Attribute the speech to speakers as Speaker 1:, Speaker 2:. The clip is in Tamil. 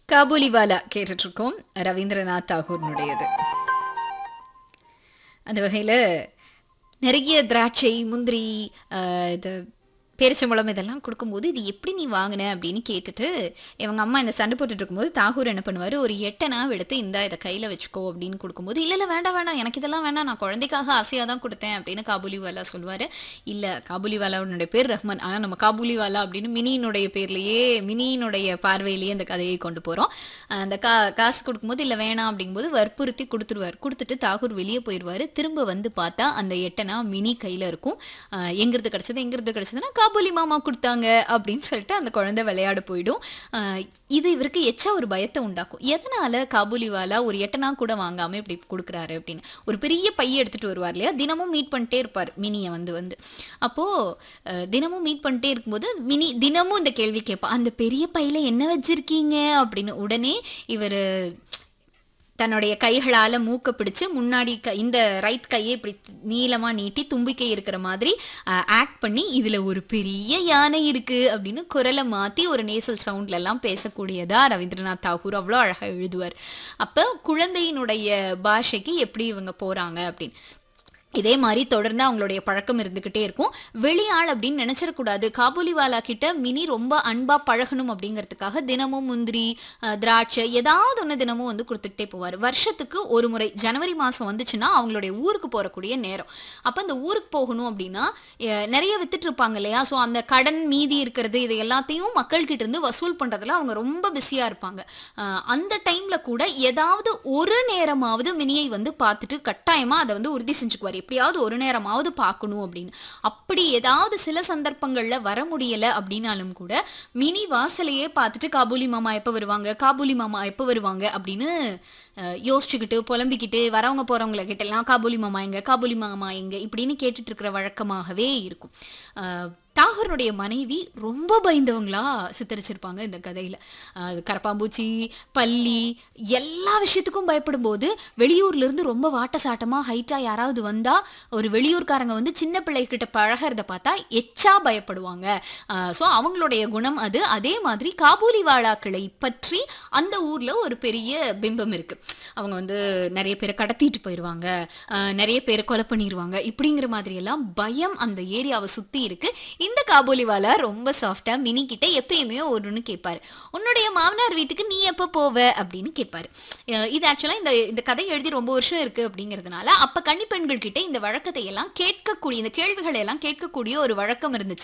Speaker 1: காபூலிவாலா கேட்டுட்டு இருக்கோம் ரவீந்திரநாத் தாகூர்னுடையது அந்த வகையில் நிறைய திராட்சை முந்திரி ஆஹ், இது பேரிச்சம்பழம் இதெல்லாம் கொடுக்கும்போது இது எப்படி நீ வாங்கின அப்படின்னு கேட்டுட்டு இவங்க அம்மா இந்த சண்டை போட்டுட்டு இருக்கும்போது தாகூர் என்ன பண்ணுவார் ஒரு எட்டனா எடுத்து இந்த இதை கையில் வச்சுக்கோ அப்படின்னு கொடுக்கும்போது இல்லை இல்லை வேண்டாம் வேண்டாம் எனக்கு இதெல்லாம் வேண்டாம் நான் குழந்தைக்காக ஆசையாக தான் கொடுத்தேன் அப்படின்னு காபூலிவாலா சொல்லுவார் இல்லை காபூலிவாலாவுடைய பேர் ரஹ்மான் ஆனால் நம்ம காபூலிவாலா அப்படின்னு மினியினுடைய பேர்லேயே மினியினுடைய பார்வையிலேயே அந்த கதையை கொண்டு போகிறோம் அந்த கா காசு கொடுக்கும்போது இல்லை வேணாம் அப்படிங்கும்போது வற்புறுத்தி கொடுத்துருவார் கொடுத்துட்டு தாகூர் வெளியே போயிடுவார் திரும்ப வந்து பார்த்தா அந்த எட்டனா மினி கையில் இருக்கும் ஆஹ் எங்கிருந்து கிடச்சது எங்கிருந்து கிடச்சதுன்னா காபூலி மாமா கொடுத்தாங்க அப்படின்னு சொல்லிட்டு அந்த குழந்தை விளையாட போயிடும் ஆஹ் இது இவருக்கு எச்சா ஒரு பயத்தை உண்டாக்கும் எதனால காபூலிவாலா ஒரு எட்டனா கூட வாங்காம இப்படி கொடுக்குறாரு அப்படின்னு ஒரு பெரிய பைய எடுத்துட்டு வருவார் இல்லையா தினமும் மீட் பண்ணிட்டே இருப்பார் மினியை வந்து வந்து அப்போ அஹ், தினமும் மீட் பண்ணிட்டே இருக்கும்போது மினி தினமும் இந்த கேள்வி கேட்பா அந்த பெரிய பையில என்ன வச்சிருக்கீங்க அப்படின்னு உடனே இவர் தன்னுடைய கைகளால் மூக்க பிடிச்சு முன்னாடி க இந்த ரைட் கையை இப்படி நீளமாக நீட்டி தும்பிக்கை இருக்கிற மாதிரி ஆக்ட் பண்ணி இதில் ஒரு பெரிய யானை இருக்குது அப்படின்னு குரலை மாற்றி ஒரு நேசல் சவுண்ட்ல எல்லாம் பேசக்கூடியதா ரவீந்திரநாத் தாகூர் அவ்வளோ அழகாக எழுதுவார் அப்போ குழந்தையினுடைய பாஷைக்கு எப்படி இவங்க போகிறாங்க அப்படின்னு இதே மாதிரி தொடர்ந்து அவங்களுடைய பழக்கம் இருந்துக்கிட்டே இருக்கும் வெளியாள் அப்படின்னு நினைச்சிடக்கூடாது காபூலிவாலா கிட்ட மினி ரொம்ப அன்பா பழகணும் அப்படிங்கிறதுக்காக தினமும் முந்திரி அஹ், திராட்சை ஏதாவது ஒன்று தினமும் வந்து கொடுத்துக்கிட்டே போவார் வருஷத்துக்கு ஒரு முறை ஜனவரி மாதம் வந்துச்சுன்னா அவங்களுடைய ஊருக்கு போகக்கூடிய நேரம் அப்போ அந்த ஊருக்கு போகணும் அப்படின்னா அஹ், நிறைய வித்துட்டு இருப்பாங்க இல்லையா ஸோ அந்த கடன் மீதி இருக்கிறது இது எல்லாத்தையும் மக்கள்கிட்ட இருந்து வசூல் பண்ணுறதுல அவங்க ரொம்ப பிஸியாக இருப்பாங்க அஹ், அந்த டைமில் கூட ஏதாவது ஒரு நேரமாவது மினியை வந்து பார்த்துட்டு கட்டாயமாக அதை வந்து உறுதி செஞ்சுக்குவார் எப்படியாவது ஒரு நேரமாவது பார்க்கணும் அப்படின்னு அப்படி ஏதாவது சில சந்தர்ப்பங்களில் வர முடியலை அப்படின்னாலும் கூட மினி வாசலையே பார்த்துட்டு காபூலி மாமா எப்போ வருவாங்க காபூலி மாமா எப்போ வருவாங்க அப்படின்னு அஹ், யோசிச்சுக்கிட்டு புலம்பிக்கிட்டு வரவங்க போகிறவங்கள கிட்ட எல்லாம் காபூலி மாமா எங்க காபூலி மாமா எங்க இப்படின்னு கேட்டுட்டு இருக்கிற வழக்கமாகவே இருக்கும் அஹ், தாகூருடைய மனைவி ரொம்ப பயந்தவங்களா சித்தரிச்சிருப்பாங்க இந்த கதையில் கரப்பாம்பூச்சி பல்லி எல்லா விஷயத்துக்கும் பயப்படும் போது வெளியூர்ல இருந்து ரொம்ப வாட்ட சாட்டமாக ஹைட்டாக யாராவது வந்தா ஒரு வெளியூர்காரங்க வந்து சின்ன பிள்ளைகிட்ட பழகிறத பார்த்தா எச்சா பயப்படுவாங்க ஸோ அவங்களுடைய குணம் அது அதே மாதிரி காபூலி வாழாக்களை பற்றி அந்த ஊர்ல ஒரு பெரிய பிம்பம் இருக்கு அவங்க வந்து நிறைய பேரை கடத்திட்டு போயிடுவாங்க ஆஹ் நிறைய பேரை கொலை பண்ணிடுவாங்க இப்படிங்கிற மாதிரி எல்லாம் பயம் அந்த ஏரியாவை சுத்தி இருக்கு இந்த காபூலிவாலா ரொம்ப சாஃப்டா மினி கிட்ட எப்பயுமே ஒன்றுன்னு கேட்பாரு உன்னுடைய மாமனார் வீட்டுக்கு நீ எப்போ போவ அப்படின்னு கேட்பாரு அஹ் இது ஆக்சுவலா இந்த இந்த கதை எழுதி ரொம்ப வருஷம் இருக்கு அப்படிங்கிறதுனால அப்ப கன்னி பெண்கள் கிட்ட இந்த வழக்கத்தை எல்லாம் கேட்கக்கூடிய இந்த கேள்விகளை எல்லாம் கேட்கக்கூடிய ஒரு வழக்கம் இருந்துச்சு